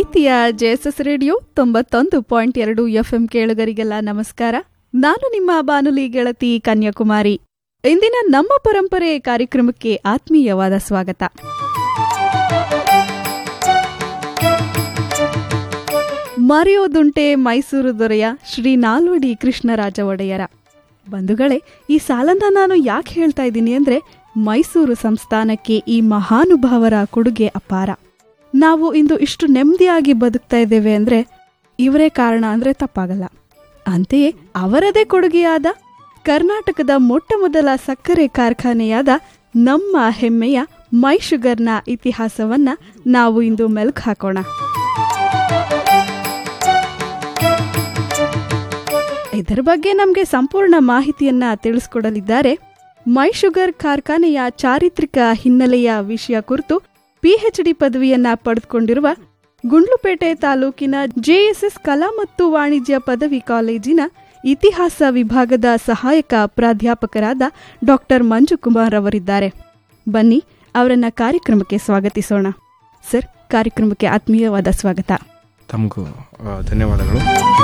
ಪ್ರೀತಿಯ JSS radio ತೊಂಬತ್ತೊಂದು point ಎರಡು ಎಫ್ಎಂ ಕೇಳುಗರಿಗೆಲ್ಲ ನಮಸ್ಕಾರ ನಾನು ನಿಮ್ಮ ಬಾನುಲಿ ಗೆಳತಿ ಕನ್ಯಾಕುಮಾರಿ ಇಂದಿನ ನಮ್ಮ ಪರಂಪರೆ ಕಾರ್ಯಕ್ರಮಕ್ಕೆ ಆತ್ಮೀಯವಾದ ಸ್ವಾಗತ ಮರೆಯೋದುಂಟೆ ಮೈಸೂರು ದೊರೆಯ ಶ್ರೀ ನಾಲ್ವಡಿ ಕೃಷ್ಣರಾಜ ಒಡೆಯರ ಬಂಧುಗಳೇ ಈ ಸಾಲನ್ನ ನಾನು ಯಾಕೆ ಹೇಳ್ತಾ ಇದ್ದೀನಿ ಅಂದ್ರೆ ಮೈಸೂರು ಸಂಸ್ಥಾನಕ್ಕೆ ಈ ಮಹಾನುಭಾವರ ಕೊಡುಗೆ ಅಪಾರ ನಾವು ಇಂದು ಇಷ್ಟು ನೆಮ್ಮದಿಯಾಗಿ ಬದುಕ್ತಾ ಇದ್ದೇವೆ ಅಂದ್ರೆ ಇವರೇ ಕಾರಣ ಅಂದ್ರೆ ತಪ್ಪಾಗಲ್ಲ ಅಂತೆಯೇ ಅವರದೇ ಕೊಡುಗೆಯಾದ ಕರ್ನಾಟಕದ ಮೊಟ್ಟ ಮೊದಲ ಸಕ್ಕರೆ ಕಾರ್ಖಾನೆಯಾದ ನಮ್ಮ ಹೆಮ್ಮೆಯ ಮೈ ಶುಗರ್ನ ಇತಿಹಾಸವನ್ನ ನಾವು ಇಂದು ಮೆಲುಕು ಹಾಕೋಣ ಇದರ ಬಗ್ಗೆ ನಮಗೆ ಸಂಪೂರ್ಣ ಮಾಹಿತಿಯನ್ನ ತಿಳಿಸ್ಕೊಡಲಿದ್ದಾರೆ ಮೈ ಶುಗರ್ ಕಾರ್ಖಾನೆಯ ಚಾರಿತ್ರಿಕ ಹಿನ್ನೆಲೆಯ ವಿಷಯ ಕುರಿತು ಪಿಎಚ್ಡಿ ಪದವಿಯನ್ನ ಪಡೆದುಕೊಂಡಿರುವ ಗುಂಡ್ಲುಪೇಟೆ ತಾಲೂಕಿನ ಜೆಎಸ್ಎಸ್ ಕಲಾ ಮತ್ತು ವಾಣಿಜ್ಯ ಪದವಿ ಕಾಲೇಜಿನ ಇತಿಹಾಸ ವಿಭಾಗದ ಸಹಾಯಕ ಪ್ರಾಧ್ಯಾಪಕರಾದ ಡಾಕ್ಟರ್ ಮಂಜುಕುಮಾರ್ ಅವರಿದ್ದಾರೆ ಬನ್ನಿ ಅವರನ್ನ ಕಾರ್ಯಕ್ರಮಕ್ಕೆ ಸ್ವಾಗತಿಸೋಣ ಸರ್ ಕಾರ್ಯಕ್ರಮಕ್ಕೆ ಆತ್ಮೀಯವಾದ ಸ್ವಾಗತ ತಮಗೂ ಆ, ಧನ್ಯವಾದಗಳು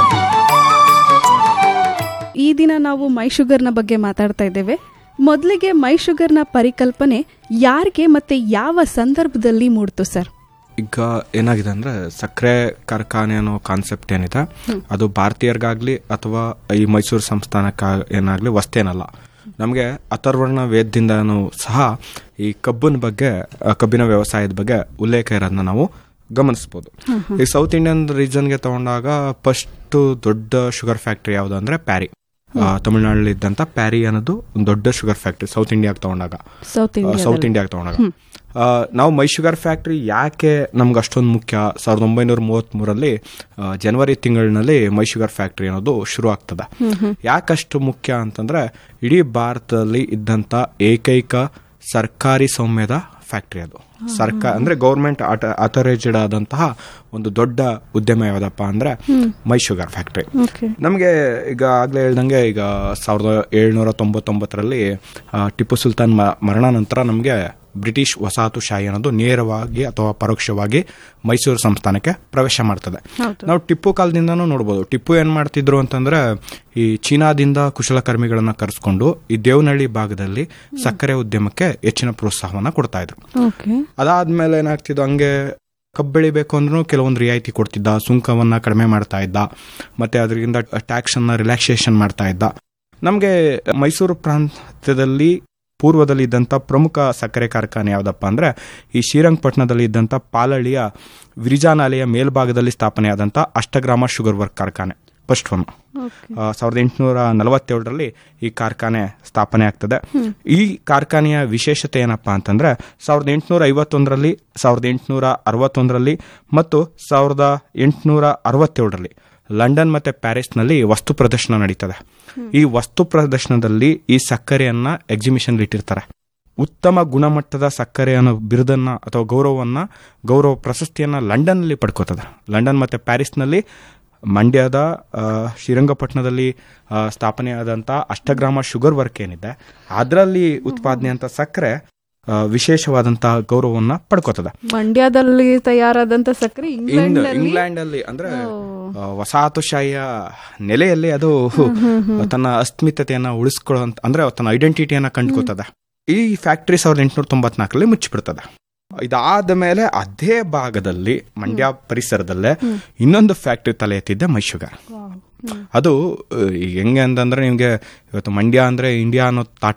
ಈ ದಿನ ನಾವು ಮೈ ಶುಗರ್ನ ಬಗ್ಗೆ ಮಾತಾಡ್ತಾ ಇದ್ದೇವೆ ಮೊದಲಿಗೆ ಮೈ ಶುಗರ್ನ ಪರಿಕಲ್ಪನೆ ಯಾರಿಗೆ ಮತ್ತೆ ಯಾವ ಸಂದರ್ಭದಲ್ಲಿ ಮೂಡ್ತು ಸರ್ ಈಗ ಏನಾಗಿದೆ ಅಂದ್ರೆ ಸಕ್ಕರೆ ಕಾರ್ಖಾನೆ ಅನ್ನೋ ಕಾನ್ಸೆಪ್ಟ್ ಏನಿದೆ ಅದು ಭಾರತೀಯರಿಗಾಗ್ಲಿ ಅಥವಾ ಈ ಮೈಸೂರು ಸಂಸ್ಥಾನಕ್ಕ ಏನಾಗ್ಲಿ ವಸ್ತೇನಲ್ಲ ನಮಗೆ ಅಥರ್ವರ್ಣ ವೇದದಿಂದನೂ ಸಹ ಈ ಕಬ್ಬಿನ ಬಗ್ಗೆ ಆ, ಕಬ್ಬಿನ ವ್ಯವಸಾಯದ ಬಗ್ಗೆ ಉಲ್ಲೇಖ ಇರೋದನ್ನ ನಾವು ಗಮನಿಸ್ಬೋದು ಈ ಸೌತ್ ಇಂಡಿಯನ್ ರೀಜನ್ಗೆ ತಗೊಂಡಾಗ ಫಸ್ಟ್ ದೊಡ್ಡ ಶುಗರ್ ಫ್ಯಾಕ್ಟ್ರಿ ಯಾವುದು ಅಂದ್ರೆ ಪ್ಯಾರಿ ಆ, ತಮಿಳ್ನಾಡಲ್ಲಿ ಇದ್ದಂತ ಪ್ಯಾರಿ ಅನ್ನೋದು ಒಂದು ದೊಡ್ಡ ಶುಗರ್ ಫ್ಯಾಕ್ಟ್ರಿ ಸೌತ್ ಇಂಡಿಯಾಗೆ ತಗೊಂಡಾಗ ಸೌತ್ ಇಂಡಿಯಾ ಸೌತ್ ಇಂಡಿಯಾಗೆ ತಗೊಂಡಾಗ ಆ, ನಾವು ಮೈ ಶುಗರ್ ಫ್ಯಾಕ್ಟ್ರಿ ಯಾಕೆ ನಮ್ಗೆ ಅಷ್ಟೊಂದು ಮುಖ್ಯ ಸಾವಿರದ ಒಂಬೈನೂರ ಮೂವತ್ತ್ಮೂರಲ್ಲಿ ಆ, ಜನವರಿ ತಿಂಗಳಿನಲ್ಲಿ ಮೈ ಶುಗರ್ ಫ್ಯಾಕ್ಟ್ರಿ ಅನ್ನೋದು ಶುರು ಆಗ್ತದೆ ಯಾಕಷ್ಟು ಮುಖ್ಯ ಅಂತಂದ್ರೆ ಇಡೀ ಭಾರತದಲ್ಲಿ ಇದ್ದಂತ ಏಕೈಕ ಸರ್ಕಾರಿ ಸೌಮ್ಯದ ಫ್ಯಾಕ್ಟ್ರಿ ಅದು ಸರ್ಕಾರ ಅಂದ್ರೆ ಗೌರ್ಮೆಂಟ್ ಅಥರೈಸ್ಡ್ ಆದಂತಹ ಒಂದು ದೊಡ್ಡ ಉದ್ಯಮ ಯಾವ್ದಪ್ಪ ಅಂದ್ರೆ ಮೈ ಶುಗರ್ ಫ್ಯಾಕ್ಟ್ರಿ ಓಕೆ ನಮಗೆ ಈಗ ಆಗ್ಲೇ ಹೇಳ್ದಂಗೆ ಈಗ ಸಾವಿರದ ಏಳ್ನೂರ ತೊಂಬತ್ತೊಂಬತ್ತರಲ್ಲಿ ಆ, ಟಿಪ್ಪು ಸುಲ್ತಾನ್ ಮ- ಮರಣ ನಂತರ ನಮಗೆ ಬ್ರಿಟಿಷ್ ವಸಾಹತುಶಾಹಿ ಅನ್ನೋದು ನೇರವಾಗಿ ಅಥವಾ ಪರೋಕ್ಷವಾಗಿ ಮೈಸೂರು ಸಂಸ್ಥಾನಕ್ಕೆ ಪ್ರವೇಶ ಮಾಡ್ತದೆ ಹೌದು. ನಾವು ಟಿಪ್ಪು ಕಾಲದಿಂದನೂ ನೋಡ್ಬೋದು ಟಿಪ್ಪು ಏನ್ ಮಾಡ್ತಿದ್ರು ಅಂತಂದ್ರೆ ಈ ಚೀನಾದಿಂದ ಕುಶಲಕರ್ಮಿಗಳನ್ನ ಕರೆಸ್ಕೊಂಡು ಈ ದೇವನಹಳ್ಳಿ ಭಾಗದಲ್ಲಿ ಸಕ್ಕರೆ ಉದ್ಯಮಕ್ಕೆ ಹೆಚ್ಚಿನ ಪ್ರೋತ್ಸಾಹವನ್ನ ಕೊಡ್ತಾ ಇದ್ರು ಓಕೆ ಅದಾದ್ಮೇಲೆ ಏನಾಗ್ತಿದ್ದು ಹಂಗೆ ಕಬ್ಬು ಬೆಳಿಬೇಕು ಅಂದ್ರೂ ಕೆಲವೊಂದು ರಿಯಾಯಿತಿ ಕೊಡ್ತಿದ್ದ ಸುಂಕವನ್ನ ಕಡಿಮೆ ಮಾಡ್ತಾ ಇದ್ದ ಮತ್ತೆ ಅದರಿಂದ ಟ್ಯಾಕ್ಸ್ ಅನ್ನ ರಿಲ್ಯಾಕ್ಸೇಷನ್ ಮಾಡ್ತಾ ಇದ್ದ ನಮಗೆ ಮೈಸೂರು ಪ್ರಾಂತ್ಯದಲ್ಲಿ ಪೂರ್ವದಲ್ಲಿ ಇದ್ದಂಥ ಪ್ರಮುಖ ಸಕ್ಕರೆ ಕಾರ್ಖಾನೆ ಯಾವುದಪ್ಪ ಅಂದ್ರೆ ಈ ಶ್ರೀರಂಗಪಟ್ಟಣದಲ್ಲಿ ಇದ್ದಂಥ ಪಾಲಳಿಯ ವಿರಿಜಾನಾಲೆಯ ಮೇಲ್ಭಾಗದಲ್ಲಿ ಸ್ಥಾಪನೆಯಾದಂಥ ಅಷ್ಟಗ್ರಾಮ ಶುಗರ್ ವರ್ಕ್ ಕಾರ್ಖಾನೆ ಫಸ್ಟ್ ಒನ್ ಓಕೆ ಆ, ಸಾವಿರದ ಎಂಟುನೂರ ನಲವತ್ತೇಳರಲ್ಲಿ ಈ ಕಾರ್ಖಾನೆ ಸ್ಥಾಪನೆ ಆಗ್ತದೆ ಈ ಕಾರ್ಖಾನೆಯ ವಿಶೇಷತೆ ಏನಪ್ಪಾ ಅಂತಂದ್ರೆ ಸಾವಿರದ ಎಂಟುನೂರ ಐವತ್ತೊಂದರಲ್ಲಿ ಸಾವಿರದ ಎಂಟುನೂರ ಅರವತ್ತೊಂದರಲ್ಲಿ ಮತ್ತು ಸಾವಿರದ ಎಂಟುನೂರ ಅರವತ್ತೇಳರಲ್ಲಿ ಲಂಡನ್ ಮತ್ತೆ ಪ್ಯಾರಿಸ್ನಲ್ಲಿ ವಸ್ತು ಪ್ರದರ್ಶನ ನಡೀತದೆ ಈ ವಸ್ತು ಪ್ರದರ್ಶನದಲ್ಲಿ ಈ ಸಕ್ಕರೆಯನ್ನ ಎಕ್ಸಿಬಿಷನ್ ಇಟ್ಟಿರ್ತಾರೆ ಉತ್ತಮ ಗುಣಮಟ್ಟದ ಸಕ್ಕರೆ ಅನ್ನೋ ಬಿರುದನ್ನ ಅಥವಾ ಗೌರವವನ್ನ ಗೌರವ ಪ್ರಶಸ್ತಿಯನ್ನ ಲಂಡನ್ನಲ್ಲಿ ಪಡ್ಕೋತದೆ ಲಂಡನ್ ಮತ್ತೆ ಪ್ಯಾರಿಸ್ನಲ್ಲಿ ಮಂಡ್ಯದ ಆ, ಶ್ರೀರಂಗಪಟ್ಟಣದಲ್ಲಿ ಆ, ಸ್ಥಾಪನೆಯಾದಂಥ ಅಷ್ಟಗ್ರಾಮ ಶುಗರ್ ವರ್ಕ್ ಏನಿದೆ ಅದರಲ್ಲಿ ಉತ್ಪಾದನೆ ಅಂತ ಸಕ್ಕರೆ ಆ, ವಿಶೇಷವಾದಂತಹ ಗೌರವವನ್ನ ಪಡ್ಕೋತದೆ ಮಂಡ್ಯದಲ್ಲಿ ತಯಾರಾದಂತ ಸಕ್ಕರೆ ಇಂಗ್ಲೆಂಡ್ ಇಂಗ್ಲೆಂಡ್ ಅಲ್ಲಿ ಅಂದ್ರೆ ಆ, ವಸಾಹತುಶಾಹಿಯ ನೆಲೆಯಲ್ಲಿ ಅದು ತನ್ನ ಅಸ್ಮಿತತೆಯನ್ನ ಉಳಿಸ್ಕೊಳ್ಳೋ ಅಂದ್ರೆ ತನ್ನ ಐಡೆಂಟಿಟಿಯನ್ನ ಕಂಡುಕೋತದೆ ಈ ಫ್ಯಾಕ್ಟರಿ ಸಾವಿರದ ಎಂಟುನೂರ ತೊಂಬತ್ನಾಲ್ಕರಲ್ಲಿ ಮುಚ್ಚಿಬಿಡ್ತದೆ ಇದಾದ ಮೇಲೆ ಅದೇ ಭಾಗದಲ್ಲಿ ಮಂಡ್ಯ ಪರಿಸರದಲ್ಲೇ ಇನ್ನೊಂದು ಫ್ಯಾಕ್ಟರಿ ತಲೆ ಎತ್ತಿದ್ದೆ ಮೈಶುಗರ್ ಅದು ಆ, ಈಗ ಹೆಂಗೆ ಅಂತಂದ್ರೆ ನಿಮ್ಗೆ ಇವತ್ತು ಮಂಡ್ಯ ಅಂದ್ರೆ ಇಂಡಿಯಾ ಅನ್ನೋ ತಾಟ್